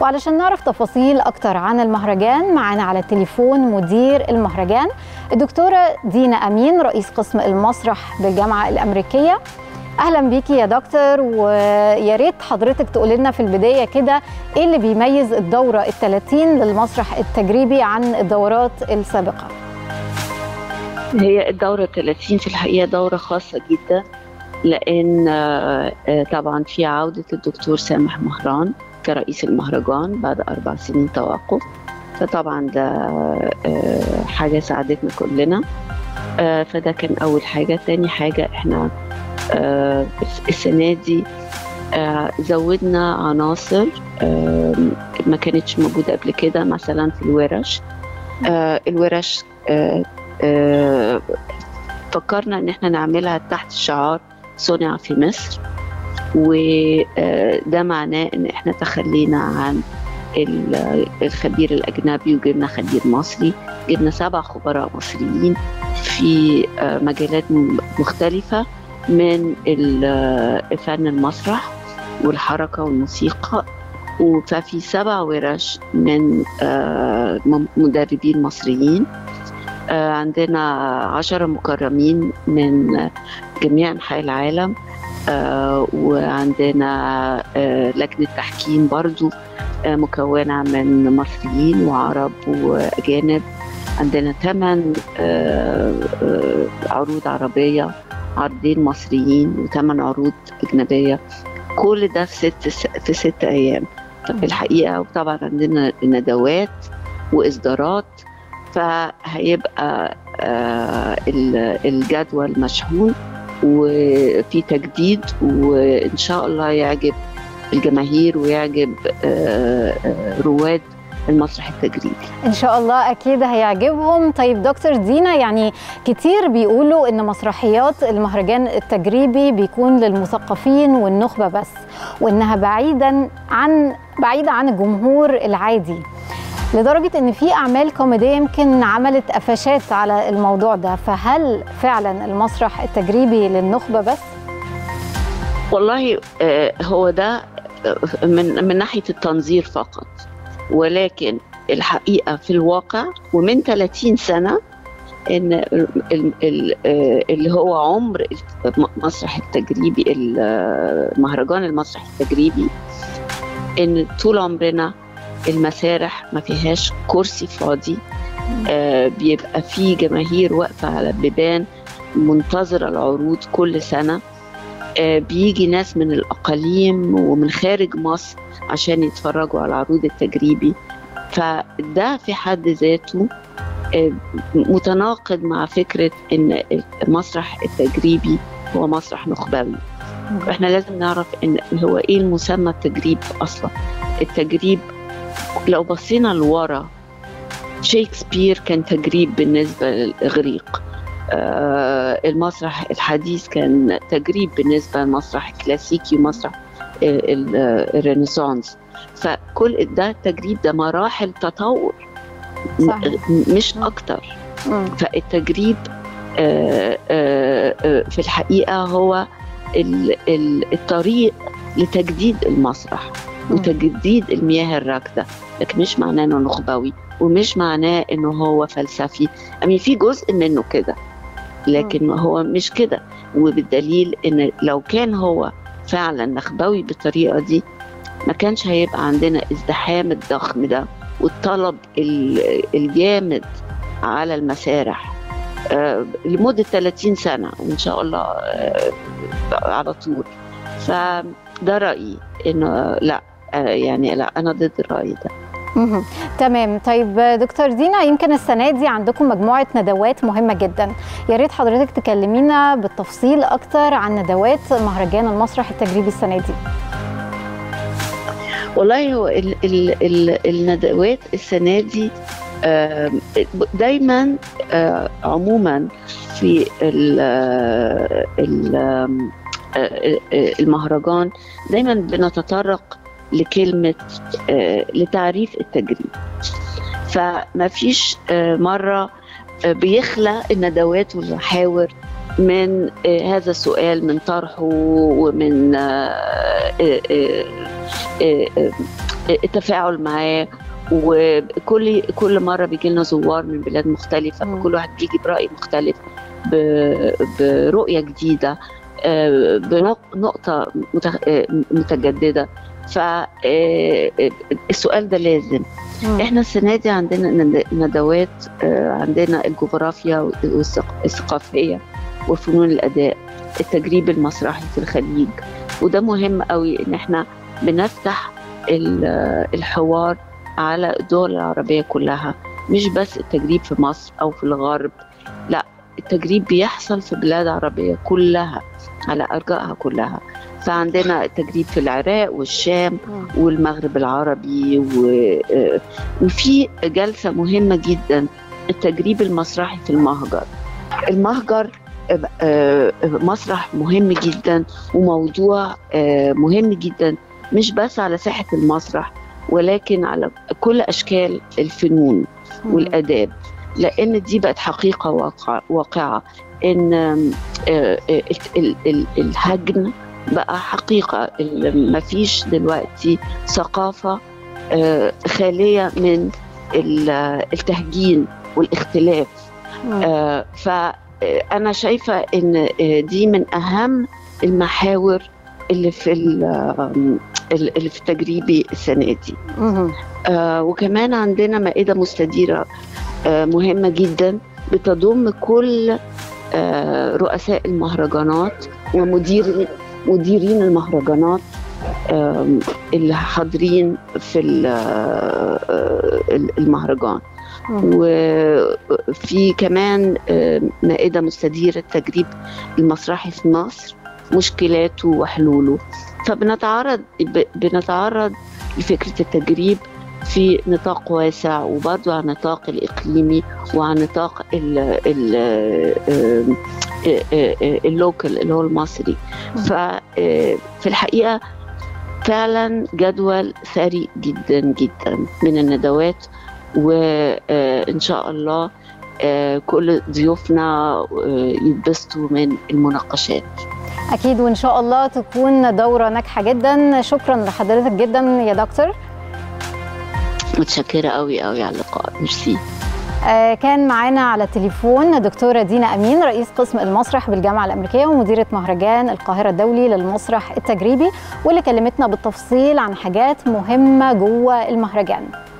وعلشان نعرف تفاصيل أكتر عن المهرجان معنا على التليفون مدير المهرجان الدكتورة دينا أمين رئيس قسم المسرح بالجامعة الأمريكية اهلا بيكي يا دكتور ويا ريت حضرتك تقول لنا في البدايه كده ايه اللي بيميز الدوره ال 30 للمسرح التجريبي عن الدورات السابقه هي الدورة 30 في الحقيقة دورة خاصة جدا لأن طبعا في عودة الدكتور سامح مهران كرئيس المهرجان بعد أربع سنين توقف فطبعا ده حاجة ساعدتنا كلنا فده كان أول حاجة تاني حاجة إحنا السنة دي زودنا عناصر ما كانتش موجودة قبل كده مثلا في الورش الورش فكرنا ان احنا نعملها تحت شعار صنع في مصر وده معناه ان احنا تخلينا عن الخبير الاجنبي وجبنا خبير مصري جبنا سبع خبراء مصريين في مجالات مختلفه من فن المسرح والحركه والموسيقى ففي سبع ورش من مدربين مصريين عندنا عشرة مكرمين من جميع أنحاء العالم وعندنا لجنة تحكيم برضو مكونة من مصريين وعرب وأجانب عندنا ثمان عروض عربية عرضين مصريين وثمان عروض أجنبية كل ده في ست في ست أيام ففي الحقيقة وطبعا عندنا ندوات وإصدارات فهيبقى الجدول مشحون وفي تجديد وإن شاء الله يعجب الجماهير ويعجب رواد المسرح التجريبي ان شاء الله اكيد هيعجبهم طيب دكتور دينا يعني كتير بيقولوا ان مسرحيات المهرجان التجريبي بيكون للمثقفين والنخبه بس وانها بعيدا عن بعيده عن الجمهور العادي لدرجة إن في أعمال كوميدية يمكن عملت قفشات على الموضوع ده فهل فعلا المسرح التجريبي للنخبة بس؟ والله هو ده من من ناحية التنظير فقط ولكن الحقيقة في الواقع ومن 30 سنة ان اللي هو عمر المسرح التجريبي مهرجان المسرح التجريبي ان طول عمرنا المسارح ما فيهاش كرسي فاضي آه بيبقى في جماهير واقفة على البيبان منتظرة العروض كل سنة آه بيجي ناس من الأقاليم ومن خارج مصر عشان يتفرجوا على العروض التجريبي فده في حد ذاته آه متناقض مع فكرة إن المسرح التجريبي هو مسرح نخبوي احنا لازم نعرف ان هو ايه المسمى التجريب اصلا التجريب لو بصينا لورا شكسبير كان تجريب بالنسبة للإغريق آه المسرح الحديث كان تجريب بالنسبة للمسرح الكلاسيكي ومسرح الرينيسانس فكل ده التجريب ده مراحل تطور صحيح. مش أكتر فالتجريب آه آه في الحقيقة هو الطريق لتجديد المسرح وتجديد المياه الراكده لكن مش معناه انه نخبوي ومش معناه انه هو فلسفي امين في جزء منه كده لكن هو مش كده وبالدليل ان لو كان هو فعلا نخبوي بالطريقه دي ما كانش هيبقى عندنا ازدحام الضخم ده والطلب الجامد على المسارح آه لمده 30 سنه وان شاء الله آه على طول فده رايي انه لا يعني لا انا ضد الراي ده تمام طيب دكتور دينا يمكن السنه دي عندكم مجموعه ندوات مهمه جدا يا ريت حضرتك تكلمينا بالتفصيل اكتر عن ندوات مهرجان المسرح التجريبي السنه دي والله هو ال ال ال الندوات السنه دي دايما عموما في المهرجان دايما بنتطرق لكلمة لتعريف التجريب فما فيش مرة بيخلى الندوات والمحاور من هذا السؤال من طرحه ومن التفاعل معاه وكل كل مره بيجي لنا زوار من بلاد مختلفه مم. فكل واحد بيجي براي مختلف ب- برؤيه جديده آه، بنقطه متخ- آه، متجدده فالسؤال ده لازم مم. احنا السنه دي عندنا ند- ندوات آه، عندنا الجغرافيا والثق- الثقافيه وفنون الاداء التجريب المسرحي في الخليج وده مهم قوي ان احنا بنفتح ال- آه، الحوار على الدول العربيه كلها مش بس التجريب في مصر او في الغرب لا التجريب بيحصل في بلاد عربيه كلها على ارجائها كلها فعندنا التجريب في العراق والشام مم. والمغرب العربي و... آه، وفي جلسة مهمة جدا التجريب المسرحي في المهجر المهجر آه، آه، مسرح مهم جدا وموضوع آه، مهم جدا مش بس على ساحة المسرح ولكن على كل أشكال الفنون مم. والآداب لأن دي بقت حقيقة واقع واقعة إن آم، آه، آه، ال- ال- الهجن بقى حقيقة ما فيش دلوقتي ثقافة آه، خالية من ال- التهجين والاختلاف مم. آه، فأنا شايفة إن آه، دي من أهم المحاور اللي في ال- آم، اللي في تجريبي السنة دي مم. آه، وكمان عندنا مائدة مستديرة آه، مهمة جدا بتضم كل آه، رؤساء المهرجانات ومدير مديرين المهرجانات آم، اللي حاضرين في ال- آه، المهرجان مم. وفي كمان آه، مائدة مستديرة التجريب المسرحي في مصر مشكلاته وحلوله فبنتعرض ب- بنتعرض لفكرة التجريب في نطاق واسع وبرضه على النطاق الإقليمي وعلى نطاق ال ال آم، آه، آه، آه، اللوكال اللي هو المصري ففي الحقيقة فعلا جدول ثري جدا جدا من الندوات وإن شاء الله آه، كل ضيوفنا آه، يتبسطوا من المناقشات اكيد وان شاء الله تكون دوره ناجحه جدا شكرا لحضرتك جدا يا دكتور متشكرة قوي قوي على اللقاء ميرسي آه، كان معانا على التليفون دكتورة دينا أمين رئيس قسم المسرح بالجامعة الأمريكية ومديرة مهرجان القاهرة الدولي للمسرح التجريبي واللي كلمتنا بالتفصيل عن حاجات مهمة جوه المهرجان